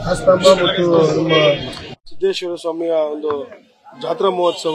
ಶಾಸ್ತಾಂಬ ಮತ್ತು ನಮ್ಮ ಸಿದ್ದೇಶ್ವರ ಸ್ವಾಮಿಯ ಒಂದು ಜಾತ್ರಾ ಮಹೋತ್ಸವ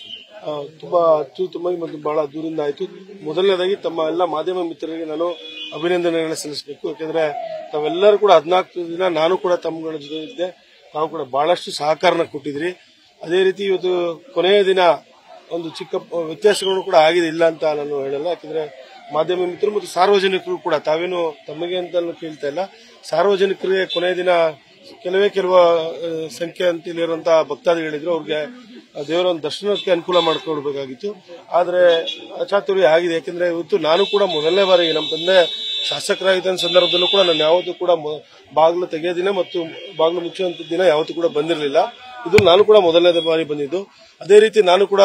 ಆ, ತುಂಬಾ ಅತ್ಯುತ್ತಮವಾಗಿ ಮತ್ತು ಬಹಳ ದೂರಿಂದ ಆಯಿತು ಮೊದಲನೇದಾಗಿ ತಮ್ಮ ಎಲ್ಲ ಮಾಧ್ಯಮ ಮಿತ್ರರಿಗೆ ನಾನು ಅಭಿನಂದನೆಗಳನ್ನ ಸಲ್ಲಿಸಬೇಕು ಯಾಕೆಂದ್ರೆ ತಾವೆಲ್ಲರೂ ಕೂಡ ಹದಿನಾಲ್ಕು ದಿನ ನಾನು ಕೂಡ ತಮ್ಮಗಳ ಜೊತೆ ಇದ್ದೆ ತಾವು ಕೂಡ ಬಹಳಷ್ಟು ಸಹಕಾರನ ಕೊಟ್ಟಿದ್ರಿ ಅದೇ ರೀತಿ ಇವತ್ತು ಕೊನೆಯ ದಿನ ಒಂದು ಚಿಕ್ಕ ವ್ಯತ್ಯಾಸಗಳು ಕೂಡ ಆಗಿದೆ ಇಲ್ಲ ಅಂತ ನಾನು ಹೇಳಲ್ಲ ಯಾಕಂದ್ರೆ ಮಾಧ್ಯಮ ಮಿತ್ರರು ಮತ್ತು ಸಾರ್ವಜನಿಕರು ಕೂಡ ತಾವೇನು ತಮಗೆ ಅಂತ ಕೇಳ್ತಾ ಇಲ್ಲ ಸಾರ್ವಜನಿಕರಿಗೆ ಕೊನೆಯ ದಿನ ಕೆಲವೇ ಕೆಲವು ಆ, ಸಂಖ್ಯೆ ಅಂತೇಳಿರುವಂತಹ ಭಕ್ತಾದಿಗಳಿದ್ರು ಅವ್ರಿಗೆ ಆ ದೇವರ ಒಂದು ದರ್ಶನಕ್ಕೆ ಅನುಕೂಲ ಮಾಡಿಕೊಡ್ಬೇಕಾಗಿತ್ತು ಆದ್ರೆ ಅಚಾತುರ್ಯ ಆಗಿದೆ ಯಾಕಂದ್ರೆ ಇವತ್ತು ನಾನು ಕೂಡ ಮೊದಲನೇ ಬಾರಿಗೆ ನಮ್ಮ ತಂದೆ ಶಾಸಕರಾಗಿದ್ದ ಸಂದರ್ಭದಲ್ಲೂ ಕೂಡ ನಾನು ಯಾವತ್ತೂ ಕೂಡ ಮೊ- ಬಾಗಿಲು ತೆಗೆಯೋ ದಿನ ಮತ್ತು ಬಾಗಿಲು ಮುಚ್ಚುವಂತ ದಿನ ಯಾವತ್ತೂ ಕೂಡ ಬಂದಿರಲಿಲ್ಲ ಇದು ನಾನು ಕೂಡ ಮೊದಲನೇ ಬಾರಿ ಬಂದಿದ್ದು ಅದೇ ರೀತಿ ನಾನು ಕೂಡ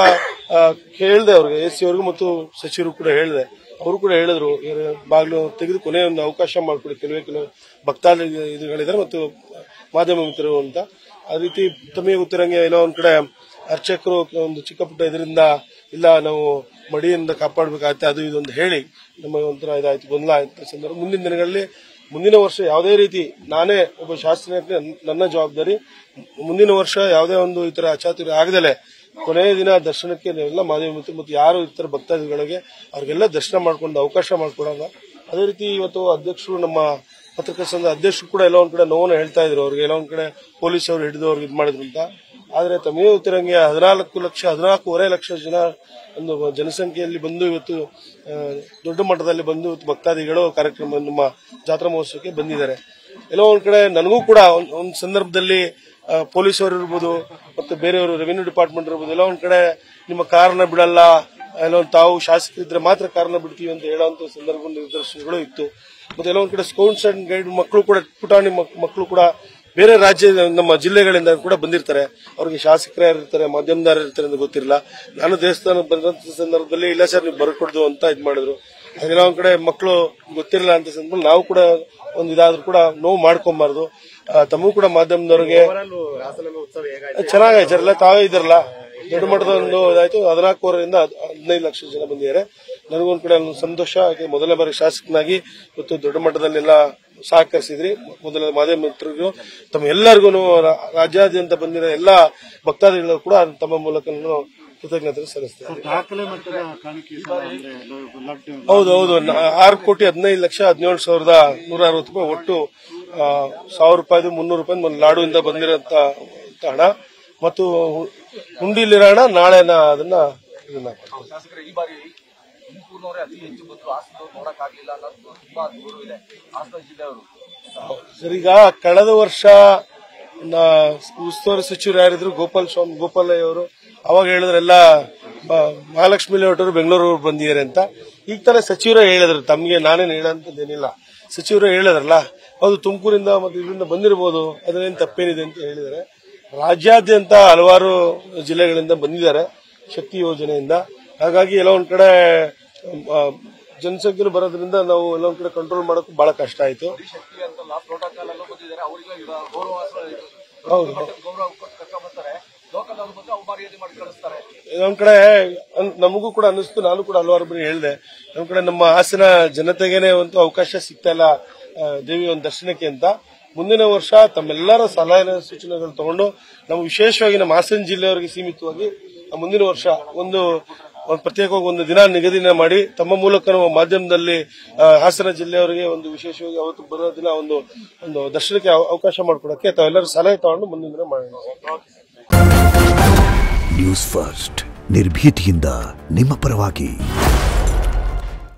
ಹೇಳಿದೆ ಅವ್ರಿಗೆ ಎಸ್ ಸಿ ಅವ್ರಿಗೂ ಮತ್ತು ಸಚಿವರು ಕೂಡ ಹೇಳಿದೆ ಅವರು ಕೂಡ ಹೇಳಿದ್ರು ಇವ್ರು ಬಾಗಿಲು ತೆಗೆದು ಕೊನೆಯ ಒಂದು ಅವಕಾಶ ಮಾಡಿಕೊಡಿ ಕೆಲವೇ ಕೆಲವು ಭಕ್ತಾದಿ ಇದುಗಳಿದ್ದಾರೆ ಮತ್ತು ಮಾಧ್ಯಮ ಮಿತ್ರರು ಅಂತ ಆ ರೀತಿ ತಮಗೆ ಗೊತ್ತಿರಂಗೆ ಎಲ್ಲೋ ಒಂದ್ ಕಡೆ ಅರ್ಚಕರು ಒಂದು ಚಿಕ್ಕ ಪುಟ್ಟ ಇದರಿಂದ ಇಲ್ಲ ನಾವು ಮಡಿಯಿಂದ ಕಾಪಾಡಬೇಕಾಗತ್ತೆ ಅದು ಇದು ಅಂತ ಹೇಳಿ ನಮಗೆ ಒಂಥರ ಇದಾಯ್ತು ಗೊಂದಲ ಆಯ್ತು ಸಂದರ್ಭ ಮುಂದಿನ ದಿನಗಳಲ್ಲಿ ಮುಂದಿನ ವರ್ಷ ಯಾವುದೇ ರೀತಿ ನಾನೇ ಒಬ್ಬ ಶಾಸಕರಿಗೆ ನನ್ನ ಜವಾಬ್ದಾರಿ ಮುಂದಿನ ವರ್ಷ ಯಾವುದೇ ಒಂದು ಈ ತರ ಅಚಾತುರ್ಯ ಆಗದಲೆ ಕೊನೆಯ ದಿನ ದರ್ಶನಕ್ಕೆ ನೀವೆಲ್ಲ ಮಾಧ್ಯಮ ಮಿತ್ರರು ಮತ್ತು ಯಾರು ಇತರ ಭಕ್ತಾದಿಗಳಿಗೆ ಅವ್ರಿಗೆಲ್ಲ ದರ್ಶನ ಮಾಡ್ಕೊಂಡು ಅವಕಾಶ ಮಾಡ್ಕೊಡೋಣ ಅದೇ ರೀತಿ ಇವತ್ತು ಅಧ್ಯಕ್ಷರು ನಮ್ಮ ಪತ್ರಕರ್ತ ಸಂಘದ ಅಧ್ಯಕ್ಷರು ಕೂಡ ಎಲ್ಲ ಒಂದ್ ಕಡೆ ನೋವನ್ನು ಹೇಳ್ತಾ ಇದ್ರು ಅವ್ರಿಗೆ ಎಲ್ಲ ಒಂದ್ ಕಡೆ ಪೊಲೀಸ್ ಅವರು ಹಿಡಿದು ಅವ್ರಿಗೆ ಇದು ಮಾಡಿದ್ರು ಅಂತ ಆದ್ರೆ ತಮಗೆ ಗೊತ್ತಿರಂಗೆ ಹದಿನಾಲ್ಕು ಲಕ್ಷ ಹದಿನಾಲ್ಕೂವರೆ ಲಕ್ಷ ಜನ ಒಂದು ಜನಸಂಖ್ಯೆಯಲ್ಲಿ ಬಂದು ಇವತ್ತು ಆ, ದೊಡ್ಡ ಮಟ್ಟದಲ್ಲಿ ಬಂದು ಇವತ್ತು ಭಕ್ತಾದಿಗಳು ಕಾರ್ಯಕ್ರಮ ನಮ್ಮ ಜಾತ್ರಾ ಮಹೋತ್ಸವಕ್ಕೆ ಬಂದಿದ್ದಾರೆ ಎಲ್ಲೋ ಒಂದ್ ಕಡೆ ನನಗೂ ಕೂಡ ಒಂದ್- ಒಂದ್ ಸಂದರ್ಭದಲ್ಲಿ ಆ, ಪೊಲೀಸರು ಇರ್ಬೋದು ಮತ್ತು ಬೇರೆಯವರು ರೆವಿನ್ಯೂ ಡಿಪಾರ್ಟ್ಮೆಂಟ್ ಇರ್ಬೋದು ಎಲ್ಲ ಒಂದ್ ಕಡೆ ನಿಮ್ಮ ಕಾರನ್ನ ಬಿಡಲ್ಲ ಎಲ್ಲೋ ತಾವು ಶಾಸಕರಿದ್ರೆ ಮಾತ್ರ ಕಾರನ್ನ ಬಿಡ್ತೀವಿ ಅಂತ ಹೇಳುವಂತ ಸಂದರ್ಭ ನಿರ್ದೇಶನಗಳು ಇತ್ತು ಮತ್ತೆ ಎಲ್ಲೋ ಒಂದ್ ಕಡೆ ಸ್ಕೌಟ್ಸ್ ಅಂಡ್ ಗೈಡ್ ಮಕ್ಕಳು ಕೂಡ ಪುಟಾಣಿ ಮಕ್ಕಳು ಕೂಡ ಬೇರೆ ರಾಜ್ಯ ನಮ್ಮ ಜಿಲ್ಲೆಗಳಿಂದ ಕೂಡ ಬಂದಿರ್ತಾರೆ ಅವ್ರಿಗೆ ಶಾಸಕರು ಯಾರು ಇರ್ತಾರೆ ಮಾಧ್ಯಮದಾರರು ಇರ್ತಾರೆ ಅಂತ ಗೊತ್ತಿರಲ್ಲ ನಾನು ದೇವಸ್ಥಾನ ಬಂದಂತ ಸಂದರ್ಭದಲ್ಲಿ ಇಲ್ಲ ಸರ್ ನೀವು ಬರ್ಕೊಡ್ದು ಅಂತ ಇದ್ ಮಾಡಿದ್ರು ಹಾಗೆಲ್ಲ ಒಂದ್ ಕಡೆ ಮಕ್ಕಳು ಗೊತ್ತಿರಲ್ಲ ಅಂತ ಸಂದರ್ಭದಲ್ಲಿ ನಾವು ಕೂಡ ಒಂದ್ ಇದಾದ್ರೂ ಕೂಡ ನೋವು ಮಾಡ್ಕೊಬಾರ್ದು ಆ, ತಮಗೂ ಕೂಡ ಮಾಧ್ಯಮದವ್ರಿಗೆ ಚೆನ್ನಾಗಾಯ್ತು ಎಲ್ಲ ತಾವೇ ಇದ್ರಲ್ಲ ದೊಡ್ಡ ಮಟ್ಟದ ಒಂದು ಇದಾಯ್ತು ಹದಿನಾಲ್ಕೂವರೆಯಿಂದ ಹದಿನೈದು ಲಕ್ಷ ಜನ ಬಂದಿದ್ದಾರೆ ನನಗೊಂದ್ ಕಡೆ ಒಂದು ಸಂತೋಷ ಹಾಗೆ ಮೊದಲನೇ ಬಾರಿ ಶಾಸಕನಾಗಿ ಇವತ್ತು ದೊಡ್ಡ ಮಟ್ಟದಲ್ಲೆಲ್ಲ ಸಹಕರಿಸಿದ್ರಿ ಮೊದಲ ಮಾಧ್ಯಮ ಮಿತ್ರರಿಗೂ ತಮ್ಮ ಎಲ್ಲರಿಗೂ ರಾಜ್ಯಾದ್ಯಂತ ಬಂದಿರೋ ಎಲ್ಲ ಭಕ್ತಾದಿಗಳು ಕೂಡ ತಮ್ಮ ಮೂಲಕ ನಾನು ಕೃತಜ್ಞತೆ ಸಲ್ಲಿಸ್ತೇನೆ ದಾಖಲೆ ಮಟ್ಟದ ಕಾಣಿಕೆ ಸರ್ ಅಂದ್ರೆ ಲಾಕ್ಡೌನ್ ಹೌದು ಹೌದು ನ- ಆರು ಕೋಟಿ ಹದಿನೈದು ಲಕ್ಷ ಹದಿನೇಳು ಸಾವಿರದ ನೂರ ಅರವತ್ತು ರೂಪಾಯಿ ಒಟ್ಟು ಆ, ಸಾವಿರ ರೂಪಾಯಿದು ಮುನ್ನೂರು ರೂಪಾಯಿ ಒಂದು ಲಾಡುವಿಂದ ಬಂದಿರೋಂತ ಹಣ ಮತ್ತು ಹು- ಹುಂಡಿಲಿರೋ ಹಣ ನಾಳೆ ನಾ ಅದನ್ನ ಇದನ್ನ ಶಾಸಕರು ಈ ಬಾರಿ ತುಮಕೂರಿನವರೇ ಅತಿ ಹೆಚ್ಚು ಬಂದ್ರು ಹಾಸನದವ್ರು ನೋಡಕ್ಕಾಗ್ಲಿಲ್ಲ ಅನ್ನೋದು ತುಂಬಾ ದೂರ ಇದೆ ಹಾಸನ ಜಿಲ್ಲೆಯವರು ಸರ್ ಈಗ ಕಳೆದ ವರ್ಷ ನ- ಉಸ್ತುವಾರಿ ಸಚಿವರು ಯಾರಿದ್ರು ಗೋಪಾಲ್ ಸ್ವಾಮಿ ಗೋಪಾಲಯ್ಯ ಅವರು ಅವಾಗ ಹೇಳಿದ್ರೆಲ್ಲ ಮ- ಮಹಾಲಕ್ಷ್ಮಿ ಲೇಔಟರು ಬೆಂಗಳೂರು ಬಂದಿದ್ದಾರೆ ಅಂತ ಈಗ ತಾನೇ ಸಚಿವರೇ ಹೇಳಿದ್ರು ತಮಗೆ ನಾನೇನು ಹೇಳಂತದ್ದೇನಿಲ್ಲ ಸಚಿವರು ಹೇಳಿದ್ರಲ್ಲ ಹೌದು ತುಮಕೂರಿಂದ ಮತ್ತು ಇದರಿಂದ ಬಂದಿರಬಹುದು ಅದರೇನು ತಪ್ಪೇನಿದೆ ಅಂತ ಹೇಳಿದ್ದಾರೆ ರಾಜ್ಯಾದ್ಯಂತ ಹಲವಾರು ಜಿಲ್ಲೆಗಳಿಂದ ಬಂದಿದ್ದಾರೆ ಶಕ್ತಿ ಯೋಜನೆಯಿಂದ ಹಾಗಾಗಿ ಎಲ್ಲ ಒಂದ್ ಕಡೆ ಆ, ಜನಸಂಖ್ಯೆ ಬರೋದ್ರಿಂದ ನಾವು ಎಲ್ಲ ಒಂದ್ ಕಡೆ ಕಂಟ್ರೋಲ್ ಮಾಡೋಕೆ ಬಹಳ ಕಷ್ಟ ಆಯ್ತು ಶಕ್ತಿ ಅಂತಲ್ಲ ಪ್ರೋಟೋಕಾಲ್ ಎಲ್ಲ ಬಂದಿದ್ದಾರೆ ಅವರಿಗೆ ಈಗ ಗೌರವ ಹೌದು ಗೌರವ ಕೊಟ್ಟು ಕರ್ಕೊಂಡ್ ಬರ್ತಾರೆ ಲೋಕಲ್ ಅವ್ರು ಬಂದು ಅವಮಾರ್ಯಾದೆ ಮಾಡಿ ಕಳಿಸ್ತಾರೆ ನಮ್ ಕಡೆ ಅನ್- ನಮಗೂ ಕೂಡ ಅನ್ನಿಸ್ತು ನಾನು ಕೂಡ ಹಲವಾರು ಬಾರಿ ಹೇಳಿದೆ ನಮ್ ಕಡೆ ನಮ್ಮ ಹಾಸನ ಜನತೆಗೇನೆ ಒಂದು ಅವಕಾಶ ಸಿಗ್ತಾ ಇಲ್ಲ ಆ, ದೇವಿ ಒಂದು ದರ್ಶನಕ್ಕೆ ಅಂತ ಮುಂದಿನ ವರ್ಷ ತಮ್ಮೆಲ್ಲರ ಸಲಹೆ ಸೂಚನೆಗಳು ತಗೊಂಡು ನಾವು ವಿಶೇಷವಾಗಿ ನಮ್ಮ ಹಾಸನ ಜಿಲ್ಲೆಯವರಿಗೆ ಸೀಮಿತವಾಗಿ ಆ ಮುಂದಿನ ವರ್ಷ ಒಂದು ಒಂದು ಪ್ರತ್ಯೇಕವಾಗಿ ಒಂದು ದಿನ ನಿಗದಿನ ಮಾಡಿ ತಮ್ಮ ಮೂಲಕ ನಮ್ಮ ಮಾಧ್ಯಮದಲ್ಲಿ ಆ, ಹಾಸನ ಜಿಲ್ಲೆಯವರಿಗೆ ಒಂದು ವಿಶೇಷವಾಗಿ ಅವತ್ತು ಬರೋ ದಿನ ಒಂದು ಒಂದು ದರ್ಶನಕ್ಕೆ ಅವ- ಅವಕಾಶ ಮಾಡಿಕೊಡಕ್ಕೆ ತಾವೆಲ್ಲರೂ ಸಲಹೆ ತಗೊಂಡು ಮುಂದಿನ ದಿನ ಮಾಡೋಣ ನ್ಯೂಸ್ ಫಸ್ಟ್ ನಿರ್ಭೀತಿಯಿಂದ ನಿಮ್ಮ ಪರವಾಗಿ